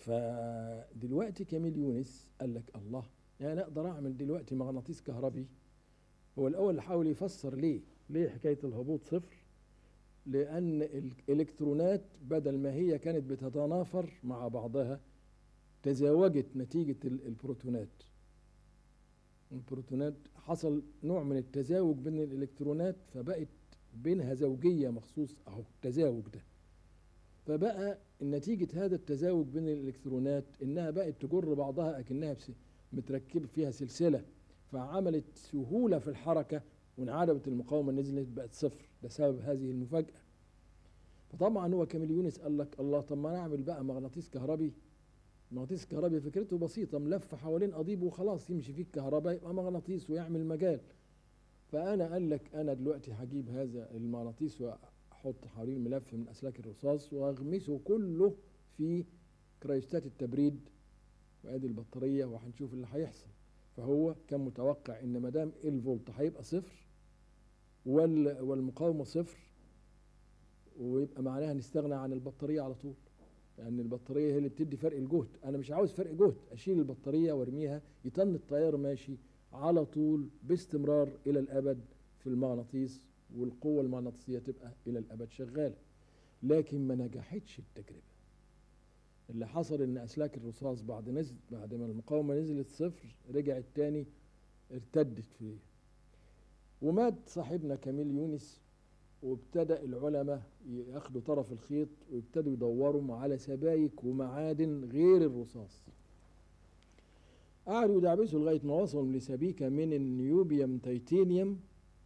فدلوقتي كميل يونس قال لك الله يعني انا اقدر اعمل دلوقتي مغناطيس كهربي هو الاول حاول يفسر ليه ليه حكايه الهبوط صفر لان الالكترونات بدل ما هي كانت بتتنافر مع بعضها تزاوجت نتيجه البروتونات البروتونات حصل نوع من التزاوج بين الالكترونات فبقت بينها زوجيه مخصوص اهو التزاوج ده فبقى نتيجة هذا التزاوج بين الإلكترونات إنها بقت تجر بعضها أكنها متركب فيها سلسلة فعملت سهولة في الحركة وانعدمت المقاومة نزلت بقت صفر ده سبب هذه المفاجأة فطبعا هو كامل يونس قال لك الله طب ما نعمل بقى مغناطيس كهربي مغناطيس كهربي فكرته بسيطة ملف حوالين قضيب وخلاص يمشي فيه الكهرباء يبقى مغناطيس ويعمل مجال فأنا قال لك أنا دلوقتي هجيب هذا المغناطيس احط حوالين ملف من اسلاك الرصاص واغمسه كله في كرايستات التبريد وادي البطاريه وهنشوف اللي هيحصل فهو كان متوقع ان ما دام الفولت هيبقى صفر والمقاومه صفر ويبقى معناها نستغنى عن البطاريه على طول لان البطاريه هي اللي بتدي فرق الجهد انا مش عاوز فرق جهد اشيل البطاريه وارميها يطن التيار ماشي على طول باستمرار الى الابد في المغناطيس والقوة المغناطيسية تبقى إلى الأبد شغالة لكن ما نجحتش التجربة اللي حصل إن أسلاك الرصاص بعد نزل بعد ما المقاومة نزلت صفر رجعت تاني ارتدت فيه ومات صاحبنا كميل يونس وابتدأ العلماء ياخدوا طرف الخيط ويبتدوا يدوروا على سبايك ومعادن غير الرصاص قعدوا يدعبسوا لغاية ما وصلوا لسبيكة من النيوبيوم تيتانيوم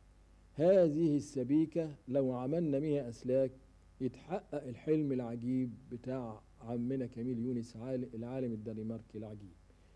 هذه السبيكة لو عملنا بها أسلاك يتحقق الحلم العجيب بتاع عمنا كميل يونس العالم الدنماركي العجيب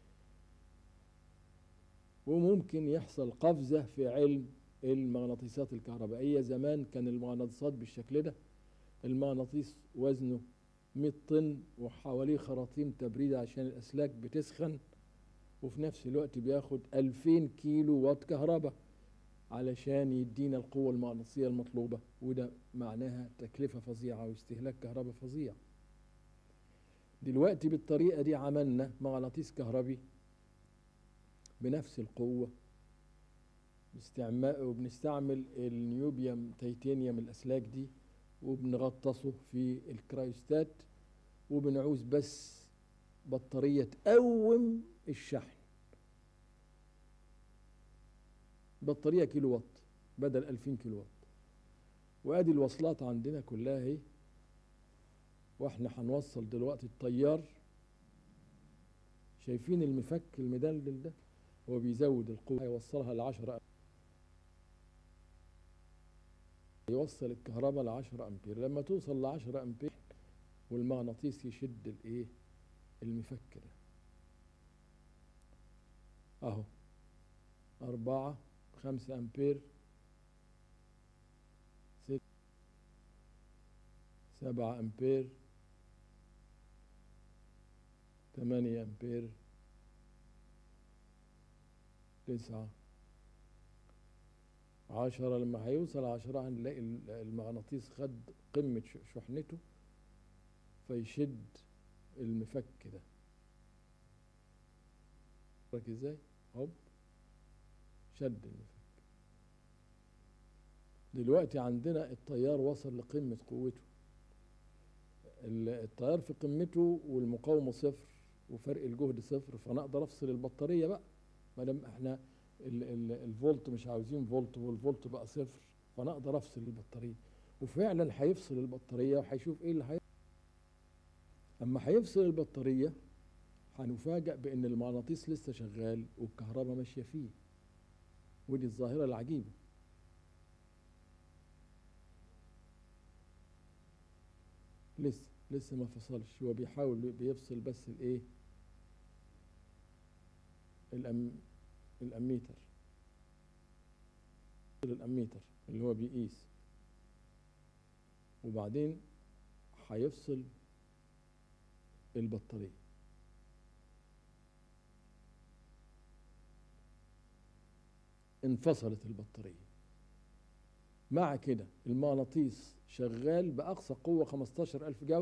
وممكن يحصل قفزة في علم المغناطيسات الكهربائية زمان كان المغناطيسات بالشكل ده المغناطيس وزنه 100 طن وحواليه خراطيم تبريد عشان الأسلاك بتسخن وفي نفس الوقت بياخد 2000 كيلو وات كهرباء علشان يدينا القوة المغناطيسية المطلوبة وده معناها تكلفة فظيعة واستهلاك كهرباء فظيع دلوقتي بالطريقة دي عملنا مغناطيس كهربي بنفس القوة وبنستعمل النيوبيوم تيتانيوم الأسلاك دي وبنغطسه في الكرايستات وبنعوز بس بطارية تقوم الشحن بطارية كيلو وات بدل 2000 كيلو وات وادي الوصلات عندنا كلها اهي واحنا هنوصل دلوقتي التيار شايفين المفك المدلل ده هو بيزود القوة هيوصلها ل 10 يوصل الكهرباء ل 10 امبير لما توصل ل 10 امبير والمغناطيس يشد الايه المفك ده اهو أربعة خمسة أمبير ست سبعة أمبير ثمانية أمبير تسعة عشرة لما هيوصل عشرة هنلاقي المغناطيس خد قمة شحنته فيشد المفك ده ازاي؟ هوب شد المفك دلوقتي عندنا التيار وصل لقمة قوته التيار في قمته والمقاومة صفر وفرق الجهد صفر فانا اقدر افصل البطارية بقى ما دام احنا ال ال الفولت مش عاوزين فولت والفولت بقى صفر فانا اقدر افصل البطارية وفعلا هيفصل البطارية وهيشوف ايه اللي هي اما هيفصل البطارية هنفاجأ بان المغناطيس لسه شغال والكهرباء ماشية فيه ودي الظاهرة العجيبة لسه لسه ما فصلش هو بيحاول بيفصل بس الايه الأم الأميتر الأميتر اللي هو بيقيس وبعدين هيفصل البطارية انفصلت البطارية مع كده المغناطيس شغال بأقصى قوة 15000 جاوة